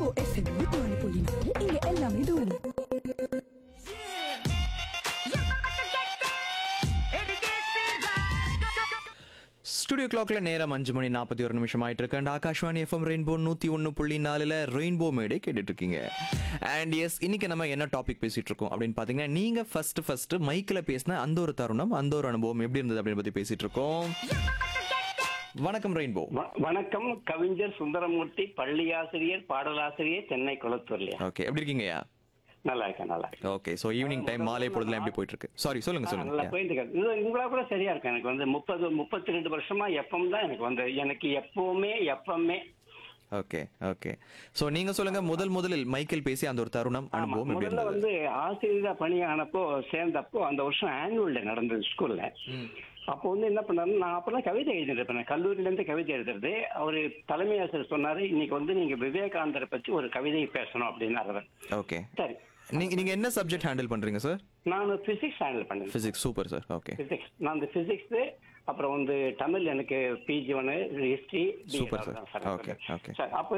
Rainbow FM நூத்தி ஒன்று புள்ளி நாலு இங்க எல்லாமே தூரம் ஸ்டுடியோ கிளாக்ல நேரம் அஞ்சு மணி நாற்பத்தி ஒரு நிமிஷம் ஆயிட்டு இருக்கு அண்ட் ஆகாஷ்வாணி எஃப்எம் ரெயின்போ நூத்தி ஒன்று புள்ளி நாலுல ரெயின்போ மேடே கேட்டுட்டு இருக்கீங்க அண்ட் எஸ் இன்னைக்கு நம்ம என்ன டாபிக் பேசிட்டு இருக்கோம் அப்படின்னு பாத்தீங்கன்னா நீங்க ஃபர்ஸ்ட் ஃபர்ஸ்ட் மைக்ல பேசின அந்த ஒரு தருணம் அந்த ஒரு அனுபவம் எப்படி இருந்தது அப்படின்னு பத்தி பேசிட்டு இருக்கோம் வணக்கம் ரெயின்போ வ- வணக்கம் கவிஞர் சுந்தரமூர்த்தி பள்ளி ஆசிரியர் பாடலாசிரியர் சென்னை குளத்தூர்லையா ஓகே எப்படி இருக்கீங்கயா நல்லா இருக்கேன் நல்லா இருக்கேன் ஓகே ஸோ ஈவினிங் டைம் மாலை பொழுதுலாம் எப்படி போயிட்டு இருக்கு சாரி சொல்லுங்க ஆ, நல்லா சொல்லுங்க போயிட்டு இருக்கு இது உங்களா கூட சரியா இருக்கு எனக்கு வந்து முப்பது முப்பத்தி ரெண்டு வருஷமா எப்பம் தான் எனக்கு வந்து எனக்கு எப்பவுமே எப்பவுமே ஓகே ஓகே ஸோ நீங்க சொல்லுங்க முதல் முதலில் மைக்கேல் பேசி அந்த ஒரு தருணம் ஆமா, அனுபவம் எப்படி முதல்ல இருந்தது வந்து ஆசிரியரா பணியானப்போ சேர்ந்தப்போ அந்த வருஷம் ஆனுவல் டே நடந்தது ஸ்கூல்ல அப்போ வந்து என்ன பண்ணாரு நான் அப்பதான் கவிதை எழுதிட்டு இருப்பேன் கல்லூரியில இருந்து கவிதை எழுதுறது அவரு தலைமை ஆசிரியர் சொன்னாரு இன்னைக்கு வந்து நீங்க விவேகானந்தரை பத்தி ஒரு கவிதை பேசணும் அப்படின்னாரு ஓகே சரி நீங்க நீங்க என்ன சப்ஜெக்ட் ஹேண்டில் பண்றீங்க சார் நான் பிசிக்ஸ் ஹேண்டில் பண்ணேன் physics super sir okay physics நான் அந்த பிசிக்ஸ் அப்புறம் வந்து தமிழ் எனக்கு பிஜி ஒன்று history Super, sir. Okay, okay. Sir அப்போ